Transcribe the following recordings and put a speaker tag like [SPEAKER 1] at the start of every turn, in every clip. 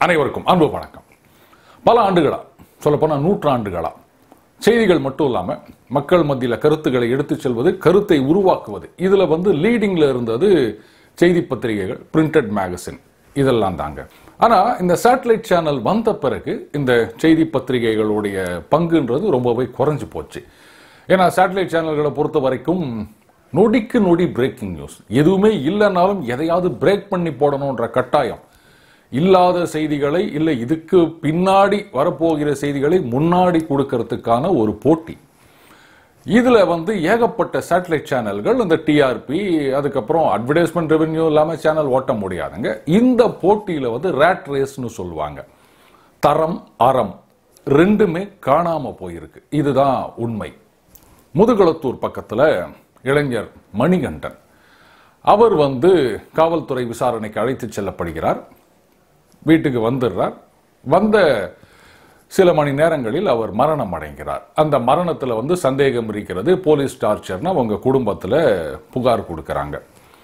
[SPEAKER 1] அனைவருக்கும் அன்பு வணக்கம் பல ஆண்டுகளா சொல்லப்போனால் நூற்றாண்டுகளா செய்திகள் மட்டும் இல்லாம மக்கள் மத்தியில கருத்துக்களை எடுத்துச் செல்வது கருத்தை உருவாக்குவது இதுல வந்து லீடிங்ல இருந்தது செய்தி பத்திரிகைகள் பிரிண்டட் மேகசின் இதெல்லாம் தாங்க ஆனா இந்த சேட்டலைட் சேனல் வந்த பிறகு இந்த செய்தி பத்திரிகைகளுடைய பங்குன்றது ரொம்பவே குறைஞ்சு போச்சு ஏன்னா சேட்டலைட் சேனல்களை பொறுத்த வரைக்கும் நொடிக்கு நொடி பிரேக்கிங் நியூஸ் எதுவுமே இல்லைனாலும் எதையாவது பிரேக் பண்ணி போடணுன்ற கட்டாயம் இல்லாத செய்திகளை இல்லை இதுக்கு பின்னாடி வரப்போகிற செய்திகளை முன்னாடி கொடுக்கறதுக்கான ஒரு போட்டி இதுல வந்து ஏகப்பட்ட சேட்டலைட் சேனல்கள் இந்த டிஆர்பி அதுக்கப்புறம் அட்வர்டைஸ்மெண்ட் ரெவென்யூ இல்லாம சேனல் ஓட்ட முடியாதுங்க இந்த போட்டியில வந்து ரேட் ரேஸ்னு சொல்லுவாங்க தரம் அறம் ரெண்டுமே காணாம போயிருக்கு இதுதான் உண்மை முதுகுளத்தூர் பக்கத்துல இளைஞர் மணிகண்டன் அவர் வந்து காவல்துறை விசாரணைக்கு அழைத்துச் செல்லப்படுகிறார் வீட்டுக்கு வந்துடுறார் வந்த சில மணி நேரங்களில் அவர் மரணம் அடைகிறார் அந்த மரணத்தில் வந்து சந்தேகம் இருக்கிறது போலீஸ் டார்ச்சர்னு அவங்க குடும்பத்தில் புகார் கொடுக்கறாங்க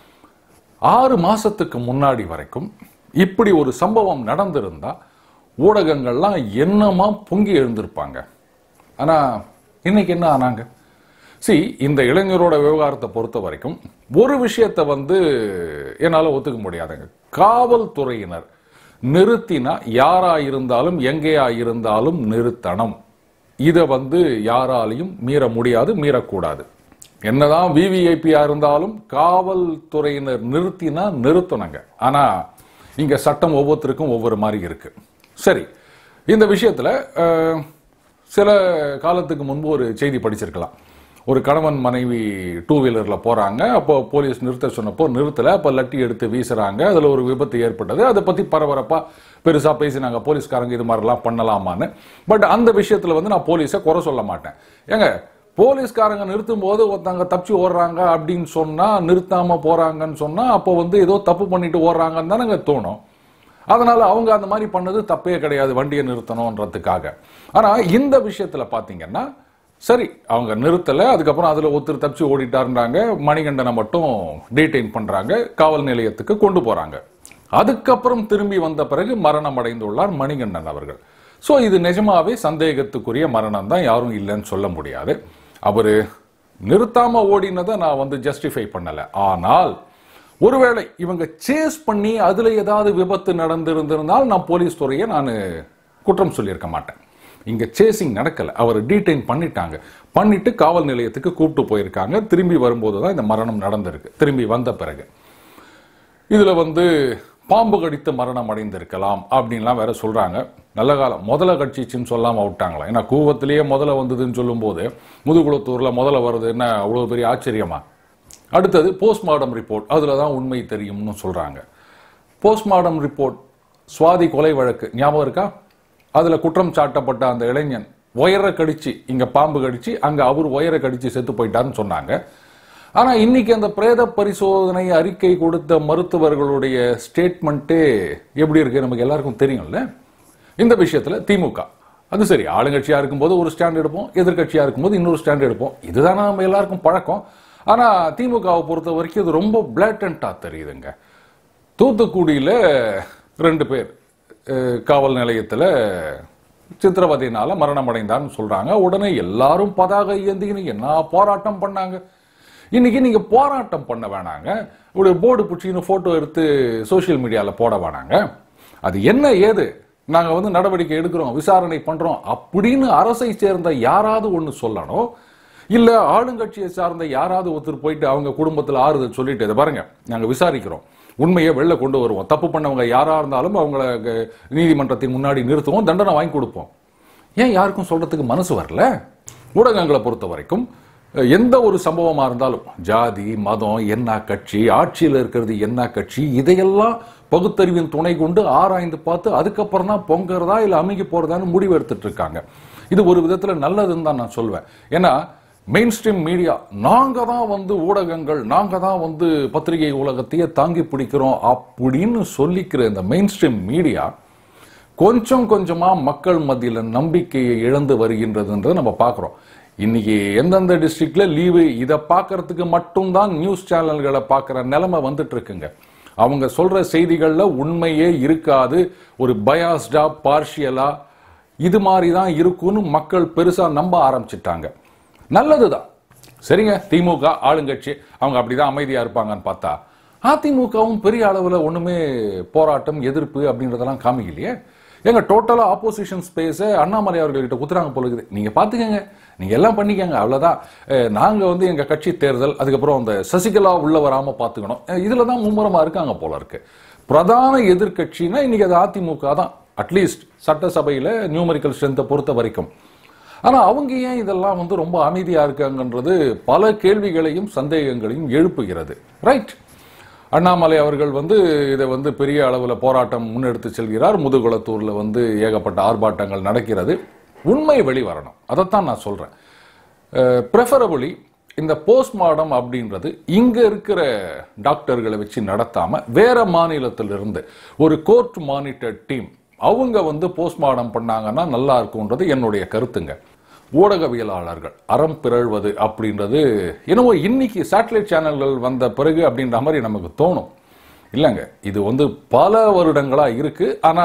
[SPEAKER 1] ஆறு மாசத்துக்கு முன்னாடி வரைக்கும் இப்படி ஒரு சம்பவம் நடந்திருந்தா ஊடகங்கள்லாம் என்னமா பொங்கி எழுந்திருப்பாங்க ஆனா இன்னைக்கு என்ன ஆனாங்க சி இந்த இளைஞரோட விவகாரத்தை பொறுத்த வரைக்கும் ஒரு விஷயத்தை வந்து என்னால ஒத்துக்க முடியாதுங்க காவல்துறையினர் நிறுத்தினா யாரா இருந்தாலும் எங்கேயா இருந்தாலும் நிறுத்தணும் இதை வந்து யாராலையும் மீற முடியாது மீறக்கூடாது என்னதான் விவிஐபியா இருந்தாலும் காவல்துறையினர் நிறுத்தினா நிறுத்தணுங்க ஆனா இங்க சட்டம் ஒவ்வொருத்தருக்கும் ஒவ்வொரு மாதிரி இருக்கு சரி இந்த விஷயத்துல அஹ், சில காலத்துக்கு முன்பு ஒரு செய்தி படிச்சிருக்கலாம் ஒரு கணவன் மனைவி டூ வீலர்ல போறாங்க அப்போ போலீஸ் நிறுத்த சொன்னப்போ நிறுத்தல அப்ப லட்டி எடுத்து வீசுறாங்க அதுல ஒரு விபத்து ஏற்பட்டது அதை பத்தி பரபரப்பா பெருசா பேசினாங்க போலீஸ்காரங்க இது மாதிரிலாம் பண்ணலாமான்னு பட் அந்த விஷயத்துல வந்து நான் போலீஸை குறை சொல்ல மாட்டேன் ஏங்க போலீஸ்காரங்க நிறுத்தும் போது ஒருத்தங்க தப்பிச்சு ஓடுறாங்க அப்படின்னு சொன்னா நிறுத்தாம போறாங்கன்னு சொன்னா அப்போ வந்து ஏதோ தப்பு பண்ணிட்டு ஓடுறாங்கன்னு தானங்க தோணும் அதனால அவங்க அந்த மாதிரி பண்ணது தப்பே கிடையாது வண்டியை நிறுத்தணும்ன்றதுக்காக ஆனா இந்த விஷயத்துல பாத்தீங்கன்னா சரி அவங்க நிறுத்தல அதுக்கப்புறம் அதுல ஒருத்தர் தப்பிச்சு ஓடிட்டாருன்றாங்க மணிகண்டனை மட்டும் டீடைன் பண்றாங்க காவல் நிலையத்துக்கு கொண்டு போறாங்க அதுக்கப்புறம் திரும்பி வந்த பிறகு மரணம் அடைந்துள்ளார் மணிகண்டன் அவர்கள் சோ இது நிஜமாவே சந்தேகத்துக்குரிய மரணம் தான் யாரும் இல்லைன்னு சொல்ல முடியாது அவரு நிறுத்தாம ஓடினதை நான் வந்து ஜஸ்டிஃபை பண்ணல ஆனால் ஒருவேளை இவங்க சேஸ் பண்ணி அதுல ஏதாவது விபத்து நடந்திருந்திருந்தால் நான் போலீஸ் துறையை நான் குற்றம் சொல்லியிருக்க மாட்டேன் இங்க சேசிங் நடக்கல அவர் டீடைன் பண்ணிட்டாங்க பண்ணிட்டு காவல் நிலையத்துக்கு கூப்பிட்டு போயிருக்காங்க திரும்பி வரும்போது தான் இந்த மரணம் நடந்திருக்கு திரும்பி வந்த பிறகு இதுல வந்து பாம்பு கடித்து மரணம் அடைந்திருக்கலாம் அப்படின்லாம் வேற சொல்றாங்க நல்ல காலம் முதல கட்சிச்சுன்னு சொல்லாம விட்டாங்களா ஏன்னா கூவத்திலேயே முதல்ல வந்ததுன்னு சொல்லும்போது முதுகுளத்தூர்ல முதல்ல வருது என்ன அவ்வளவு பெரிய ஆச்சரியமா அடுத்தது போஸ்ட்மார்டம் ரிப்போர்ட் அதுல தான் உண்மை தெரியும்னு சொல்றாங்க போஸ்ட்மார்டம் ரிப்போர்ட் சுவாதி கொலை வழக்கு ஞாபகம் இருக்கா அதுல குற்றம் சாட்டப்பட்ட அந்த இளைஞன் உயர கடிச்சு இங்க பாம்பு கடிச்சு அங்க அவர் உயர கடிச்சு செத்து போயிட்டாருன்னு சொன்னாங்க ஆனா இன்னைக்கு அந்த பிரேத பரிசோதனை அறிக்கை கொடுத்த மருத்துவர்களுடைய ஸ்டேட்மெண்ட்டே எப்படி இருக்கு நமக்கு எல்லாருக்கும் தெரியும்ல இந்த விஷயத்துல திமுக அது சரி ஆளுங்கட்சியா இருக்கும்போது ஒரு ஸ்டாண்ட் எடுப்போம் எதிர்க்கட்சியா இருக்கும்போது இன்னொரு ஸ்டாண்ட் எடுப்போம் இதுதானே நம்ம எல்லாருக்கும் பழக்கம் ஆனா திமுகவை பொறுத்த வரைக்கும் இது ரொம்ப பிளாட்டண்டா தெரியுதுங்க தூத்துக்குடியில ரெண்டு பேர் அஹ், காவல் நிலையத்துல சித்திரவதையினால மரணம் அடைந்தான்னு சொல்றாங்க உடனே எல்லாரும் பதாக ஏந்திக்கின்னு என்ன போராட்டம் பண்ணாங்க இன்னைக்கு நீங்க போராட்டம் பண்ண வேணாங்க இப்படி போர்டு பிடிச்சின்னு போட்டோ எடுத்து சோஷியல் மீடியால போட வேணாங்க அது என்ன ஏது நாங்க வந்து நடவடிக்கை எடுக்கிறோம் விசாரணை பண்றோம் அப்படின்னு அரசை சேர்ந்த யாராவது ஒண்ணு சொல்லணும் இல்ல ஆளுங்கட்சியை சார்ந்த யாராவது ஒருத்தர் போயிட்டு அவங்க குடும்பத்துல ஆறுதல் சொல்லிட்டு இதை பாருங்க நாங்க விசாரிக்கிறோம் உண்மையை வெளில கொண்டு வருவோம் தப்பு பண்ணவங்க யாரா இருந்தாலும் அவங்கள க- நீதிமன்றத்தின் முன்னாடி நிறுத்துவோம் தண்டனை வாங்கி கொடுப்போம் ஏன் யாருக்கும் சொல்றதுக்கு மனசு வரல ஊடகங்களை பொறுத்த வரைக்கும் அஹ், எந்த ஒரு சம்பவமா இருந்தாலும் ஜாதி மதம் என்ன கட்சி ஆட்சியில் இருக்கிறது என்ன கட்சி இதையெல்லாம் பகுத்தறிவின் துணை கொண்டு ஆராய்ந்து பார்த்து அதுக்கப்புறம் தான் பொங்கறதா இல்ல அமைக்கி போறதான்னு முடிவு எடுத்துட்டு இருக்காங்க இது ஒரு விதத்துல நல்லதுன்னு தான் நான் சொல்வேன் ஏன்னா மெயின் ஸ்ட்ரீம் மீடியா நாங்க தான் வந்து ஊடகங்கள் நாங்க தான் வந்து பத்திரிகை உலகத்தையே தாங்கி பிடிக்கிறோம் அப்படின்னு சொல்லிக்கிற இந்த மெயின் ஸ்ட்ரீம் மீடியா கொஞ்சம் கொஞ்சமா மக்கள் மத்தியில நம்பிக்கையை இழந்து வருகின்றதுன்றதை நம்ம பார்க்கிறோம் இன்னைக்கு எந்தெந்த டிஸ்ட்ரிக்ட்ல லீவு இதை பார்க்கறதுக்கு மட்டும்தான் நியூஸ் சேனல்களை பார்க்குற நிலைமை வந்துட்டு இருக்குங்க அவங்க சொல்ற செய்திகள்ல உண்மையே இருக்காது ஒரு பயாஸ்டா பார்ஷியலா இது மாதிரி தான் இருக்கும்னு மக்கள் பெருசா நம்ப ஆரம்பிச்சிட்டாங்க நல்லதுதான் சரிங்க திமுக ஆளுங்கட்சி அவங்க அப்படிதான் அமைதியா இருப்பாங்கன்னு பார்த்தா அதிமுகவும் பெரிய அளவுல ஒண்ணுமே போராட்டம் எதிர்ப்பு அப்படின்றதெல்லாம் காமிக்கலையே எங்க டோட்டலா ஆப்போசிஷன் ஸ்பேஸ அண்ணாமலை அவர்கள்கிட்ட குத்துறாங்க போல இருக்குது நீங்க பாத்துக்கங்க நீங்க எல்லாம் பண்ணிக்கங்க அவ்வளவுதான் அஹ், நாங்க வந்து எங்க கட்சி தேர்தல் அதுக்கப்புறம் அந்த சசிகலா உள்ள வராம பாத்துக்கணும் அஹ், இதுல தான் மும்முரமா இருக்காங்க போல இருக்கு பிரதான எதிர்க்கட்சினா இன்னைக்கு அது அதிமுக தான் அட்லீஸ்ட் சட்டசபையில நியூமரிக்கல் ஸ்ட்ரென்த்தை பொறுத்த வரைக்கும் ஆனா அவங்க ஏன் இதெல்லாம் வந்து ரொம்ப அமைதியா இருக்காங்கன்றது பல கேள்விகளையும் சந்தேகங்களையும் எழுப்புகிறது ரைட் அண்ணாமலை அவர்கள் வந்து இதை வந்து பெரிய அளவுல போராட்டம் முன்னெடுத்து செல்கிறார் முதுகுளத்தூர்ல வந்து ஏகப்பட்ட ஆர்ப்பாட்டங்கள் நடக்கிறது உண்மை வெளிவரணும் அதைத்தான் நான் சொல்றேன் ப்ரெஃபரபிளி இந்த போஸ்ட்மார்டம் அப்படின்றது இங்க இருக்கிற டாக்டர்களை வச்சு நடத்தாம வேற மாநிலத்திலிருந்து ஒரு கோர்ட் மானிட்டர் டீம் அவங்க வந்து போஸ்ட்மார்டம் பண்ணாங்கன்னா நல்லா இருக்கும்ன்றது என்னுடைய கருத்துங்க ஊடகவியலாளர்கள் அறம் பிறழ்வது அப்படின்றது என்னவோ இன்னைக்கு சேட்டலைட் சேனல்கள் வந்த பிறகு அப்படின்ற மாதிரி நமக்கு தோணும் இல்லைங்க இது வந்து பல வருடங்களா இருக்கு ஆனா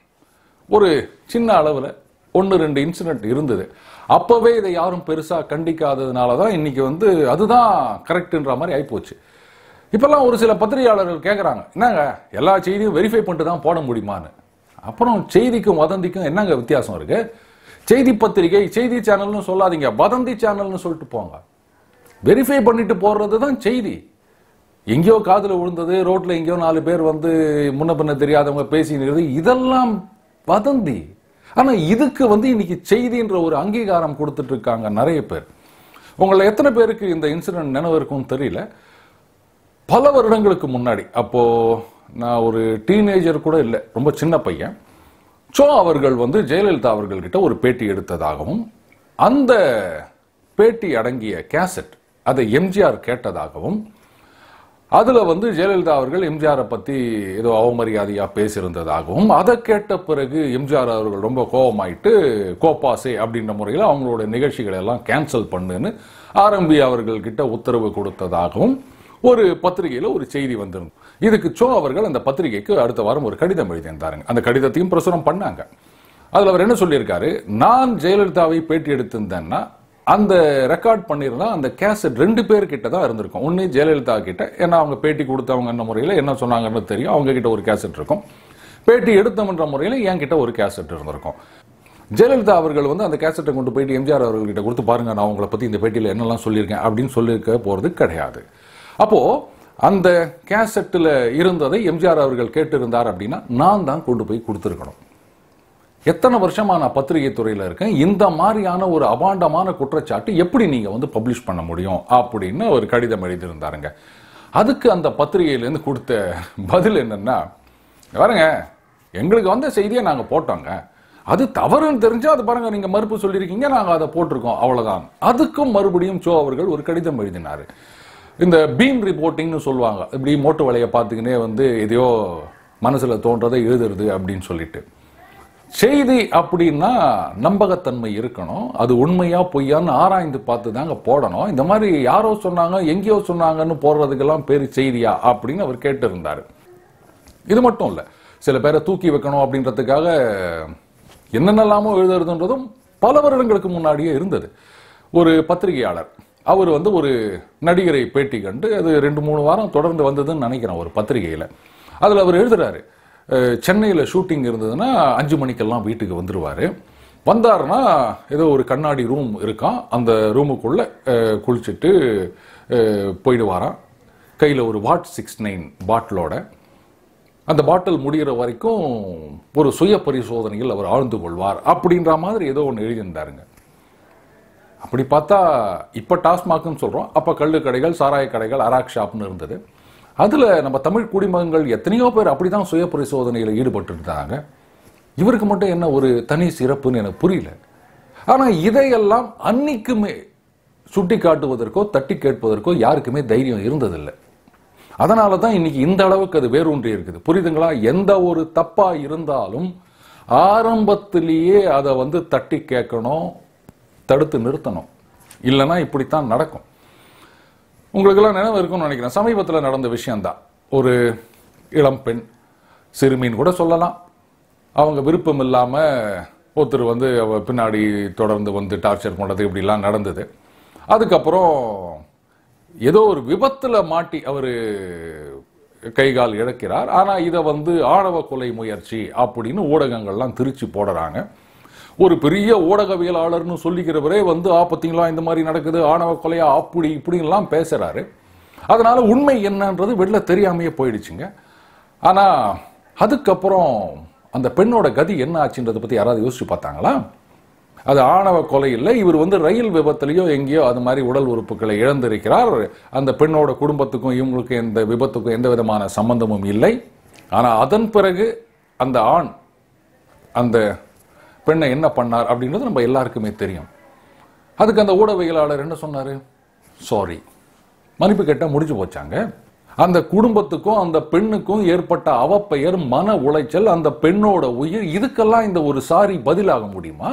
[SPEAKER 1] ஒரு சின்ன அளவில் ஒன்று ரெண்டு இன்சிடென்ட் இருந்தது அப்போவே இதை யாரும் பெருசாக கண்டிக்காததுனால தான் இன்னைக்கு வந்து அதுதான் கரெக்டுன்ற மாதிரி ஆயிப்போச்சு இப்போல்லாம் ஒரு சில பத்திரிகையாளர்கள் கேட்குறாங்க என்னங்க எல்லா செய்தியும் வெரிஃபை பண்ணிட்டு தான் போட முடியுமான்னு அப்புறம் செய்திக்கும் வதந்திக்கும் என்னங்க வித்தியாசம் இருக்கு செய்தி பத்திரிகை செய்தி சேனல்னு சொல்லாதீங்க வதந்தி சேனல்னு சொல்லிட்டு போங்க வெரிஃபை பண்ணிட்டு போடுறது தான் செய்தி எங்கேயோ காதுல விழுந்தது ரோட்ல எங்கேயோ நாலு பேர் வந்து முன்ன பின்ன தெரியாதவங்க பேசினது இதெல்லாம் வதந்தி ஆனா இதுக்கு வந்து இன்னைக்கு செய்தின்ற ஒரு அங்கீகாரம் கொடுத்துட்டு இருக்காங்க நிறைய பேர் உங்களை எத்தனை பேருக்கு இந்த இன்சிடென்ட் நினைவு இருக்கும்னு தெரியல பல வருடங்களுக்கு முன்னாடி அப்போ நான் ஒரு டீனேஜர் கூட இல்லை ரொம்ப சின்ன பையன் சோ அவர்கள் வந்து ஜெயலலிதா அவர்கள்கிட்ட ஒரு பேட்டி எடுத்ததாகவும் அந்த பேட்டி அடங்கிய கேசட் அதை எம்ஜிஆர் கேட்டதாகவும் அதுல வந்து ஜெயலலிதா அவர்கள் எம்ஜிஆரை பத்தி ஏதோ அவமரியாதையா பேசியிருந்ததாகவும் அதை கேட்ட பிறகு எம்ஜிஆர் அவர்கள் ரொம்ப கோபமாயிட்டு கோப்பாசே அப்படின்ற முறையில் அவங்களோட நிகழ்ச்சிகளை எல்லாம் கேன்சல் பண்ணுன்னு ஆரம்பி அவர்கள் கிட்ட உத்தரவு கொடுத்ததாகவும் ஒரு பத்திரிகையில ஒரு செய்தி வந்திருந்தது இதுக்கு சோ அவர்கள் அந்த பத்திரிகைக்கு அடுத்த வாரம் ஒரு கடிதம் எழுதியிருந்தாருங்க அந்த கடிதத்தையும் பிரசுரம் பண்ணாங்க அதுல அவர் என்ன சொல்லியிருக்காரு நான் ஜெயலலிதாவை பேட்டி எடுத்திருந்தேன்னா அந்த ரெக்கார்ட் பண்ணியிருந்தா அந்த கேசட் ரெண்டு பேர் கிட்ட தான் இருந்திருக்கும் ஒன்று ஜெயலலிதா கிட்ட ஏன்னா அவங்க பேட்டி கொடுத்தவங்கன்ற முறையில் என்ன சொன்னாங்கன்னு தெரியும் அவங்க கிட்ட ஒரு கேசட் இருக்கும் பேட்டி எடுத்தவன்ற முறையில் என் கிட்ட ஒரு கேசட் இருந்திருக்கும் ஜெயலலிதா அவர்கள் வந்து அந்த கேசட்டை கொண்டு போயிட்டு எம்ஜிஆர் அவர்கள்கிட்ட கொடுத்து பாருங்க நான் உங்களை பத்தி இந்த பேட்டியில் என்னெல்லாம் சொல்லியிருக்கேன் அப்படின்னு சொல்லியிருக்க போறது கிடையாது அப்போ அந்த கேசட்டில் இருந்ததை எம்ஜிஆர் அவர்கள் கேட்டிருந்தார் அப்படின்னா நான் தான் கொண்டு போய் கொடுத்துருக்கணும் எத்தனை வருஷமா நான் பத்திரிகை துறையில இருக்கேன் இந்த மாதிரியான ஒரு அபாண்டமான குற்றச்சாட்டு எப்படி நீங்க வந்து பப்ளிஷ் பண்ண முடியும் அப்படின்னு ஒரு கடிதம் எழுதியிருந்தாருங்க அதுக்கு அந்த பத்திரிகையிலேருந்து கொடுத்த பதில் என்னன்னா பாருங்க எங்களுக்கு வந்த செய்தியை நாங்க போட்டோங்க அது தவறுன்னு தெரிஞ்சா அது பாருங்க நீங்க மறுப்பு சொல்லியிருக்கீங்க நாங்க அதை போட்டிருக்கோம் அவ்வளவுதான் அதுக்கும் மறுபடியும் சோ அவர்கள் ஒரு கடிதம் எழுதினாரு இந்த பீம் ரிப்போர்ட்டிங்னு சொல்லுவாங்க இப்படி மோட்டு வலையை பார்த்துக்கினே வந்து எதையோ மனசுல தோன்றதை எழுதுறது அப்படின்னு சொல்லிட்டு செய்தி அப்படின்னா நம்பகத்தன்மை இருக்கணும் அது உண்மையா பொய்யான்னு ஆராய்ந்து பார்த்து தாங்க போடணும் இந்த மாதிரி யாரோ சொன்னாங்க எங்கேயோ சொன்னாங்கன்னு போடுறதுக்கெல்லாம் பேர் செய்தியா அப்படின்னு அவர் கேட்டு இருந்தாரு இது மட்டும் இல்ல சில பேரை தூக்கி வைக்கணும் அப்படின்றதுக்காக என்னென்னலாமோ எழுதுறதுன்றதும் பல வருடங்களுக்கு முன்னாடியே இருந்தது ஒரு பத்திரிகையாளர் அவர் வந்து ஒரு நடிகரை பேட்டி கண்டு அது ரெண்டு மூணு வாரம் தொடர்ந்து வந்ததுன்னு நினைக்கிறேன் ஒரு பத்திரிகையில அதுல அவர் எழுதுறாரு அஹ், சென்னையில ஷூட்டிங் இருந்ததுன்னா அஞ்சு மணிக்கெல்லாம் வீட்டுக்கு வந்துருவாரு வந்தாருன்னா ஏதோ ஒரு கண்ணாடி ரூம் இருக்கான் அந்த ரூமுக்குள்ள அஹ், குளிச்சுட்டு அஹ், போயிடுவாராம் கையில ஒரு வாட் சிக்ஸ் நைன் பாட்டிலோட அந்த பாட்டில் முடிகிற வரைக்கும் ஒரு சுய பரிசோதனையில் அவர் ஆழ்ந்து கொள்வார் அப்படின்ற மாதிரி ஏதோ ஒன்று எழுதியிருந்தாருங்க அப்படி பார்த்தா இப்போ டாஸ்மாக்னு சொல்கிறோம் அப்போ கள்ளு கடைகள் சாராய கடைகள் அராக் ஷாப்னு இருந்தது அதில் நம்ம தமிழ் குடிமகன்கள் எத்தனையோ பேர் அப்படி தான் சுய பரிசோதனையில் ஈடுபட்டு இருந்தாங்க இவருக்கு மட்டும் என்ன ஒரு தனி சிறப்புன்னு எனக்கு புரியல ஆனால் இதையெல்லாம் அன்னைக்குமே சுட்டி காட்டுவதற்கோ தட்டி கேட்பதற்கோ யாருக்குமே தைரியம் இருந்ததில்லை அதனால தான் இன்னைக்கு இந்த அளவுக்கு அது வேரூன்றி இருக்குது புரியுதுங்களா எந்த ஒரு தப்பா இருந்தாலும் ஆரம்பத்திலேயே அதை வந்து தட்டி கேட்கணும் தடுத்து நிறுத்தணும் இல்லைன்னா இப்படித்தான் நடக்கும் உங்களுக்கெல்லாம் நினைவு இருக்கும்னு நினைக்கிறேன் சமீபத்தில் நடந்த விஷயம்தான் ஒரு இளம் பெண் சிறுமின்னு கூட சொல்லலாம் அவங்க விருப்பம் இல்லாம ஒருத்தர் வந்து அவ பின்னாடி தொடர்ந்து வந்து டார்ச்சர் பண்றது இப்படிலாம் நடந்தது அதுக்கப்புறம் ஏதோ ஒரு விபத்துல மாட்டி அவரு கை கால் இழக்கிறார் ஆனா இதை வந்து ஆணவ கொலை முயற்சி அப்படின்னு ஊடகங்கள்லாம் திருச்சி போடுறாங்க ஒரு பெரிய ஊடகவியலாளர்னு சொல்லிக்கிறவரே வந்து ஆ பார்த்தீங்களா இந்த மாதிரி நடக்குது ஆணவ கொலையா அப்படி இப்படின்லாம் பேசுறாரு அதனால உண்மை என்னன்றது வெளில தெரியாமையே போயிடுச்சுங்க ஆனா அதுக்கப்புறம் அந்த பெண்ணோட கதி என்ன ஆச்சுன்றதை பத்தி யாராவது யோசிச்சு பார்த்தாங்களா அது ஆணவ கொலை இல்லை இவர் வந்து ரயில் விபத்துலயோ எங்கேயோ அது மாதிரி உடல் உறுப்புகளை இழந்திருக்கிறார் அந்த பெண்ணோட குடும்பத்துக்கும் இவங்களுக்கும் எந்த விபத்துக்கும் எந்த விதமான சம்பந்தமும் இல்லை ஆனா அதன் பிறகு அந்த ஆண் அந்த பெண்ணை என்ன பண்ணார் அப்படின்றது நம்ம எல்லாருக்குமே தெரியும் அதுக்கு அந்த ஊடகவியலாளர் என்ன சொன்னாரு சாரி மன்னிப்பு கேட்டா முடிஞ்சு போச்சாங்க அந்த குடும்பத்துக்கும் அந்த பெண்ணுக்கும் ஏற்பட்ட அவப்பெயர் மன உளைச்சல் அந்த பெண்ணோட உயிர் இதுக்கெல்லாம் இந்த ஒரு சாரி பதிலாக முடியுமா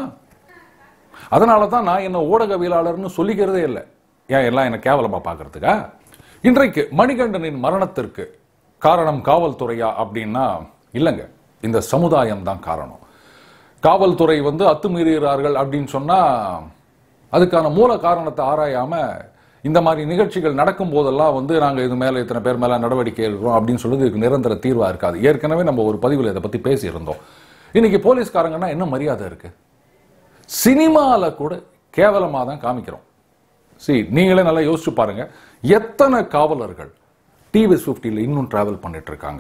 [SPEAKER 1] அதனால தான் நான் என்ன ஊடகவியலாளர்னு சொல்லிக்கிறதே இல்லை ஏன் எல்லாம் என்ன கேவலமா பார்க்கறதுக்கா இன்றைக்கு மணிகண்டனின் மரணத்திற்கு காரணம் காவல்துறையா அப்படின்னா இல்லைங்க இந்த சமுதாயம் தான் காரணம் காவல்துறை வந்து அத்துமீறுகிறார்கள் அப்படின்னு சொன்னா அதுக்கான மூல காரணத்தை ஆராயாம இந்த மாதிரி நிகழ்ச்சிகள் நடக்கும் போதெல்லாம் வந்து நாங்க இது மேல இத்தனை பேர் மேல நடவடிக்கை எடுக்கிறோம் அப்படின்னு சொல்லுது இதுக்கு நிரந்தர தீர்வா இருக்காது ஏற்கனவே நம்ம ஒரு பதிவில் இதை பத்தி பேசியிருந்தோம் இன்னைக்கு போலீஸ்காரங்கன்னா என்ன மரியாதை இருக்கு சினிமால கூட கேவலமா தான் காமிக்கிறோம் சரி நீங்களே நல்லா யோசிச்சு பாருங்க எத்தனை காவலர்கள் டிவிஎஸ் ஃபிஃப்டியில் இன்னும் டிராவல் பண்ணிட்டு இருக்காங்க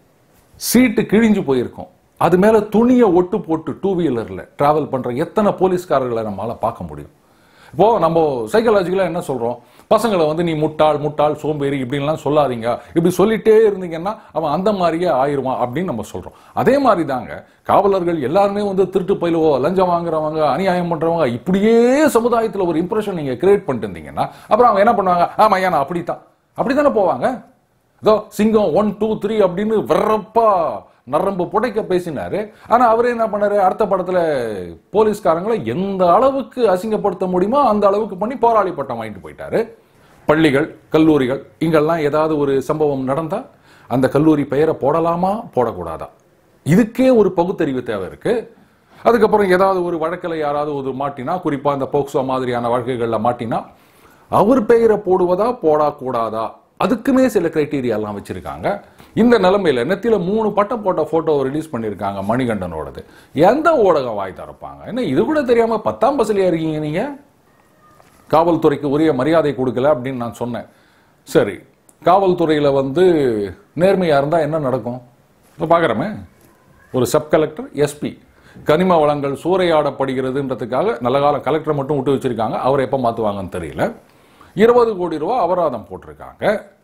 [SPEAKER 1] சீட்டு கிழிஞ்சு போயிருக்கும் அது மேல துணியை ஒட்டு போட்டு டூ வீலர்ல டிராவல் பண்ற எத்தனை போலீஸ்காரர்களை நம்மளால பார்க்க முடியும் இப்போ நம்ம சைக்காலஜிக்கலா என்ன சொல்றோம் பசங்களை வந்து நீ முட்டாள் முட்டாள் சோம்பேறி இப்படின்லாம் சொல்லாதீங்க இப்படி சொல்லிட்டே இருந்தீங்கன்னா அவன் அந்த மாதிரியே ஆயிருவான் அப்படின்னு நம்ம சொல்றோம் அதே மாதிரி தாங்க காவலர்கள் எல்லாருமே வந்து திருட்டு பயிலுவோ லஞ்சம் வாங்குறவங்க அநியாயம் பண்றவங்க இப்படியே சமுதாயத்துல ஒரு இம்ப்ரெஷன் நீங்க கிரியேட் பண்ணிட்டு இருந்தீங்கன்னா அப்புறம் அவங்க என்ன பண்ணுவாங்க ஆமா ஐயா நான் அப்படித்தான் அப்படித்தானே போவாங்க இதோ சிங்கம் ஒன் டூ த்ரீ அப்படின்னு வெறப்பா நரம்பு புடைக்க பேசினாரு ஆனா அவரே என்ன பண்ணாரு அடுத்த படத்துல போலீஸ்காரங்களை எந்த அளவுக்கு அசிங்கப்படுத்த முடியுமோ அந்த அளவுக்கு பண்ணி போராளி பட்டம் வாங்கிட்டு போயிட்டாரு பள்ளிகள் கல்லூரிகள் இங்கெல்லாம் ஏதாவது ஒரு சம்பவம் நடந்தா அந்த கல்லூரி பெயரை போடலாமா போடக்கூடாதா இதுக்கே ஒரு பகுத்தறிவு தேவை இருக்கு அதுக்கப்புறம் ஏதாவது ஒரு வழக்கில் யாராவது ஒரு மாட்டினா குறிப்பா இந்த போக்சோ மாதிரியான வழக்குகள்ல மாட்டினா அவர் பெயரை போடுவதா போடக்கூடாதா அதுக்குமே சில கிரைட்டீரியா எல்லாம் வச்சிருக்காங்க இந்த நிலைமையில நெத்தியில மூணு பட்டம் போட்ட போட்டோ ரிலீஸ் பண்ணிருக்காங்க மணிகண்டனோடது எந்த ஊடகம் வாய் திறப்பாங்க என்ன இது கூட தெரியாம பத்தாம் பசலியா இருக்கீங்க நீங்க காவல்துறைக்கு உரிய மரியாதை கொடுக்கல அப்படின்னு நான் சொன்னேன் சரி காவல்துறையில வந்து நேர்மையா இருந்தா என்ன நடக்கும் இப்போ பார்க்குறோமே ஒரு சப் கலெக்டர் எஸ்பி கனிம வளங்கள் சூறையாடப்படுகிறதுன்றதுக்காக நல்ல கால கலெக்டரை மட்டும் விட்டு வச்சிருக்காங்க அவரை எப்போ மாற்றுவாங்கன்னு தெரியல இருபது கோடி ரூபா அபராதம் போட்டிருக்காங்க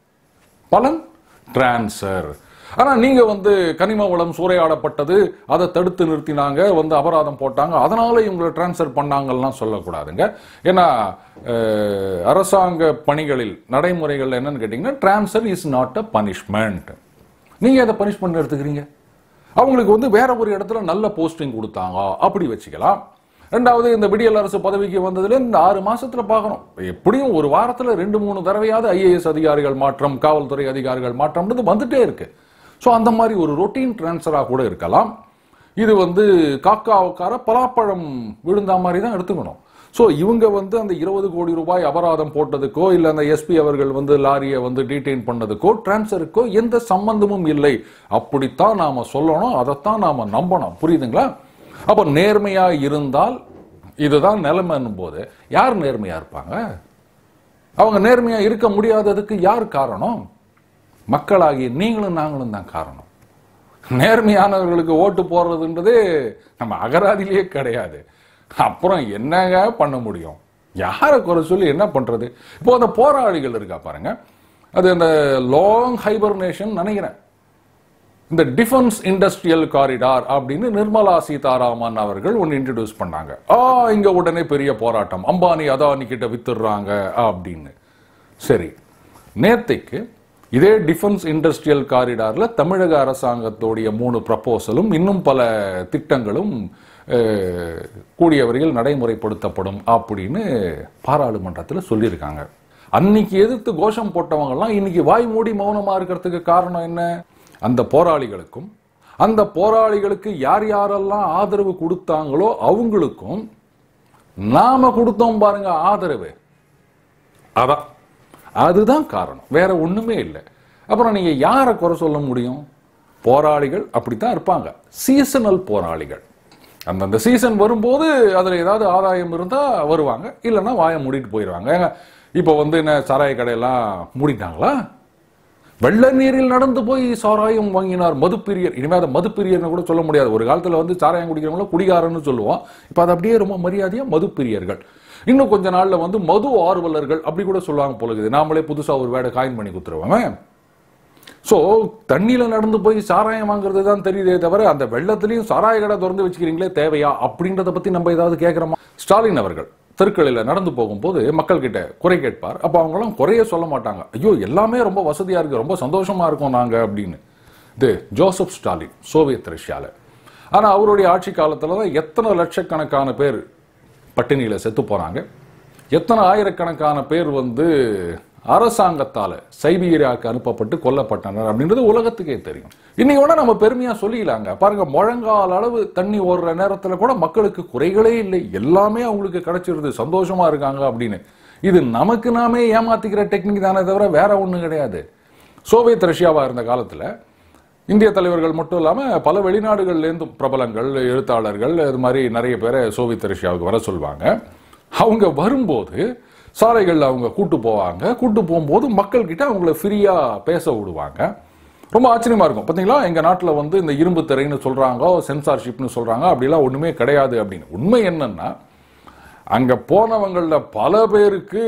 [SPEAKER 1] பலன் டிரான்ஸ்ஃபர் ஆனா நீங்க வந்து கனிம வளம் சூறையாடப்பட்டது அதை தடுத்து நிறுத்தினாங்க வந்து அபராதம் போட்டாங்க அதனால இவங்களை டிரான்ஸ்ஃபர் பண்ணாங்கலாம் சொல்லக்கூடாதுங்க ஏன்னா அஹ், அரசாங்க பணிகளில் நடைமுறைகள் என்னன்னு கேட்டீங்கன்னா transfer is not a punishment நீங்க அதை பனிஷ்மெண்ட் எடுத்துக்கிறீங்க அவங்களுக்கு வந்து வேற ஒரு இடத்துல நல்ல போஸ்டிங் கொடுத்தாங்க அப்படி வச்சுக்கலாம் ரெண்டாவது இந்த விடியல் அரசு பதவிக்கு வந்ததுல இந்த ஆறு மாசத்துல பார்க்கணும் எப்படியும் ஒரு வாரத்துல ரெண்டு மூணு தடவையாவது ஐஏஎஸ் அதிகாரிகள் மாற்றம் காவல்துறை அதிகாரிகள் மாற்றம்ன்றது வந்துட்டே இருக்கு ஸோ அந்த மாதிரி ஒரு ரொட்டீன் டிரான்ஸ்ஃபரா கூட இருக்கலாம் இது வந்து காக்கா உட்கார பலாப்பழம் விழுந்தா மாதிரி தான் எடுத்துக்கணும் ஸோ இவங்க வந்து அந்த இருபது கோடி ரூபாய் அபராதம் போட்டதுக்கோ இல்லை அந்த எஸ்பி அவர்கள் வந்து லாரியை வந்து டீடைன் பண்ணதுக்கோ டிரான்ஸ்ஃபருக்கோ எந்த சம்பந்தமும் இல்லை அப்படித்தான் நாம சொல்லணும் அதைத்தான் நாம நம்பணும் புரியுதுங்களா அப்போ நேர்மையா இருந்தால் இதுதான் நிலைமைன்னும் போது யார் நேர்மையா இருப்பாங்க அவங்க நேர்மையா இருக்க முடியாததுக்கு யார் காரணம் மக்களாகிய நீங்களும் நாங்களும் தான் காரணம் நேர்மையானவர்களுக்கு ஓட்டு போடுறதுன்றதே நம்ம அகராதியிலேயே கிடையாது அப்புறம் என்னங்க பண்ண முடியும் யாரை குறை சொல்லி என்ன பண்றது இப்போ அந்த போராளிகள் இருக்கா பாருங்க அது அந்த லாங் ஹைபர்னேஷன் நினைக்கிறேன் இந்த டிஃபென்ஸ் இண்டஸ்ட்ரியல் காரிடார் அப்படின்னு நிர்மலா சீதாராமன் அவர்கள் ஒன்று இன்ட்ரடியூஸ் பண்ணாங்க ஆ இங்க உடனே பெரிய போராட்டம் அம்பானி அதானி கிட்ட வித்துடுறாங்க அப்படின்னு சரி நேத்தைக்கு இதே டிஃபென்ஸ் இண்டஸ்ட்ரியல் காரிடார்ல தமிழக அரசாங்கத்தோடைய மூணு ப்ரப்போசலும் இன்னும் பல திட்டங்களும் அஹ், கூடிய வரையில் நடைமுறைப்படுத்தப்படும் அப்படின்னு பாராளுமன்றத்தில் சொல்லியிருக்காங்க அன்னைக்கு எதிர்த்து கோஷம் போட்டவங்கலாம் இன்னைக்கு வாய் மூடி மௌனமா இருக்கிறதுக்கு காரணம் என்ன அந்த போராளிகளுக்கும் அந்த போராளிகளுக்கு யார் யாரெல்லாம் ஆதரவு கொடுத்தாங்களோ அவங்களுக்கும் நாம கொடுத்தோம் பாருங்க ஆதரவு அதான் அதுதான் காரணம் வேற ஒண்ணுமே இல்லை அப்புறம் நீங்க யாரை குறை சொல்ல முடியும் போராளிகள் அப்படித்தான் இருப்பாங்க சீசனல் போராளிகள் அந்தந்த சீசன் வரும்போது அதுல ஏதாவது ஆதாயம் இருந்தா வருவாங்க இல்லைன்னா வாயை மூடிட்டு போயிடுவாங்க ஏங்க, இப்போ வந்து என்ன சாராய கடையெல்லாம் மூடிட்டாங்களா வெள்ள நீரில் நடந்து போய் சாராயம் வாங்கினார் மதுப்பிரியர் இனிமே அதை மதுப்பிரியர்னு கூட சொல்ல முடியாது ஒரு காலத்துல வந்து சாராயம் குடிக்கிறவங்கள குடிகாரன்னு சொல்லுவோம் இப்போ அது அப்படியே ரொம்ப மரியாதையா மதுப்பிரியர்கள் இன்னும் கொஞ்ச நாள்ல வந்து மது ஆர்வலர்கள் அப்படி கூட சொல்லுவாங்க போல இருக்குது நாமளே புதுசா ஒரு வேடை காயின் பண்ணி கொடுத்துருவாங்க சோ தண்ணியில நடந்து போய் சாராயம் வாங்குறது தான் தெரியுதே தவிர அந்த வெள்ளத்திலையும் சாராய கடை திறந்து வச்சுக்கிறீங்களே தேவையா அப்படின்றத பத்தி நம்ம ஏதாவது கேட்கிறோமா ஸ்டாலின் அவர்கள் தெருக்களில நடந்து போகும்போது மக்கள் கிட்ட குறை கேட்பார் அப்ப அவங்களும் குறைய சொல்ல மாட்டாங்க ஐயோ எல்லாமே ரொம்ப வசதியா இருக்கு ரொம்ப சந்தோஷமா இருக்கோம் நாங்க அப்படின்னு இது ஜோசப் ஸ்டாலின் சோவியத் ரஷ்யால ஆனா அவருடைய ஆட்சி காலத்துல தான் எத்தனை லட்சக்கணக்கான பேர் பட்டினியில செத்து போறாங்க எத்தனை ஆயிரக்கணக்கான பேர் வந்து அரசாங்கத்தால சைபீரியாவுக்கு அனுப்பப்பட்டு கொல்லப்பட்டனர் அப்படின்றது உலகத்துக்கே தெரியும் இன்னைக்கு வேணா நம்ம பெருமையா சொல்லிக்கலாங்க பாருங்க முழங்கால் அளவு தண்ணி ஓடுற நேரத்துல கூட மக்களுக்கு குறைகளே இல்லை எல்லாமே அவங்களுக்கு கிடைச்சிருது சந்தோஷமா இருக்காங்க அப்படின்னு இது நமக்கு நாமே ஏமாத்திக்கிற டெக்னிக் தானே தவிர வேற ஒண்ணும் கிடையாது சோவியத் ரஷ்யாவா இருந்த காலத்துல இந்திய தலைவர்கள் மட்டும் இல்லாம பல வெளிநாடுகள்லேருந்து பிரபலங்கள் எழுத்தாளர்கள் இது மாதிரி நிறைய பேரை சோவியத் ரஷ்யாவுக்கு வர சொல்லுவாங்க அவங்க வரும்போது சாலைகளில் அவங்க கூட்டு போவாங்க கூட்டு போகும்போது மக்கள் கிட்ட அவங்கள ஃப்ரீயா பேச விடுவாங்க ரொம்ப ஆச்சரியமா இருக்கும் பாத்தீங்களா எங்க நாட்டுல வந்து இந்த இரும்பு திரைன்னு சொல்றாங்க சென்சார்ஷிப்னு சொல்றாங்க அப்படிலாம் ஒண்ணுமே கிடையாது அப்படின்னு உண்மை என்னன்னா அங்க போனவங்கள பல பேருக்கு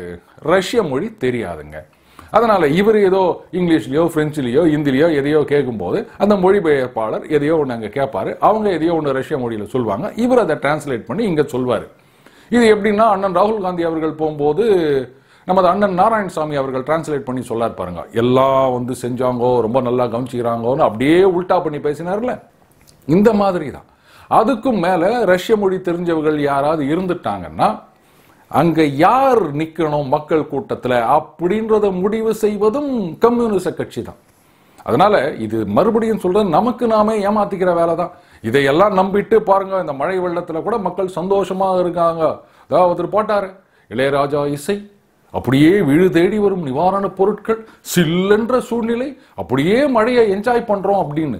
[SPEAKER 1] ரஷ்ய மொழி தெரியாதுங்க அதனால இவர் ஏதோ இங்கிலீஷ்லயோ பிரெஞ்சுலயோ ஹிந்திலயோ எதையோ கேட்கும்போது அந்த மொழிபெயர்ப்பாளர் எதையோ ஒன்று அங்க கேட்பாரு அவங்க எதையோ ஒன்று ரஷ்ய மொழியில சொல்லுவாங்க இவர் அதை டிரான்ஸ்லேட் பண்ணி இங்க சொல்வாரு இது எப்படின்னா அண்ணன் ராகுல் காந்தி அவர்கள் போகும்போது நமது அண்ணன் நாராயணசாமி அவர்கள் டிரான்ஸ்லேட் பண்ணி சொல்லார் பாருங்க எல்லாம் வந்து செஞ்சாங்கோ ரொம்ப நல்லா கவனிச்சுக்கிறாங்கோன்னு அப்படியே உல்டா பண்ணி பேசினார்ல இந்த மாதிரி தான் அதுக்கும் மேல ரஷ்ய மொழி தெரிஞ்சவர்கள் யாராவது இருந்துட்டாங்கன்னா அங்க யார் நிக்கணும் மக்கள் கூட்டத்துல அப்படின்றத முடிவு செய்வதும் கம்யூனிச கட்சி தான் அதனால இது மறுபடியும் சொல்றது நமக்கு நாமே ஏமாத்திக்கிற வேலை தான் இதையெல்லாம் நம்பிட்டு பாருங்க இந்த மழை வெள்ளத்துல கூட மக்கள் சந்தோஷமா இருக்காங்க அதாவது ஒருத்தர் போட்டாரு இளையராஜா இசை அப்படியே வீடு தேடி வரும் நிவாரணப் பொருட்கள் சில்லென்ற சூழ்நிலை அப்படியே மழையை என்ஜாய் பண்றோம் அப்படின்னு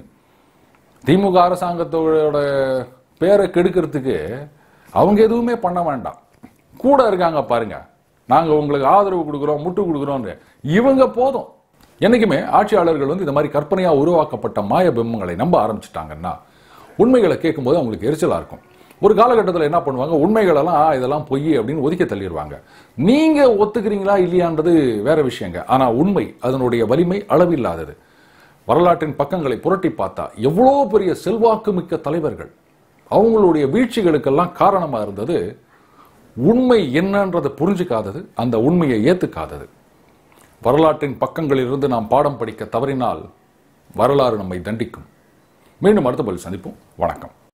[SPEAKER 1] திமுக அரசாங்கத்தோட பேரை கெடுக்கிறதுக்கு அவங்க எதுவுமே பண்ண வேண்டாம் கூட இருக்காங்க பாருங்க நாங்க உங்களுக்கு ஆதரவு கொடுக்குறோம் முட்டு கொடுக்குறோம் இவங்க போதும் என்னைக்குமே ஆட்சியாளர்கள் வந்து இந்த மாதிரி கற்பனையா உருவாக்கப்பட்ட மாய பிம்பங்களை நம்ப ஆரம்பிச்சிட்டாங்கன்னா உண்மைகளை கேட்கும்போது அவங்களுக்கு எரிச்சலா இருக்கும் ஒரு காலகட்டத்தில் என்ன பண்ணுவாங்க உண்மைகளெல்லாம் "ஆ, இதெல்லாம் பொய் அப்படின்னு ஒதுக்கி தள்ளிடுவாங்க நீங்க ஒத்துக்கிறீங்களா இல்லையான்றது வேற விஷயங்க ஆனா உண்மை அதனுடைய வலிமை அளவில்லாதது வரலாற்றின் பக்கங்களை புரட்டி பார்த்தா எவ்வளோ பெரிய செல்வாக்கு மிக்க தலைவர்கள் அவங்களுடைய வீழ்ச்சிகளுக்கெல்லாம் காரணமா இருந்தது உண்மை என்னன்றதை புரிஞ்சுக்காதது அந்த உண்மையை ஏத்துக்காதது வரலாற்றின் பக்கங்களிலிருந்து நாம் பாடம் படிக்க தவறினால் வரலாறு நம்மை தண்டிக்கும் மீண்டும் அடுத்த பதில் சந்திப்போம் வணக்கம்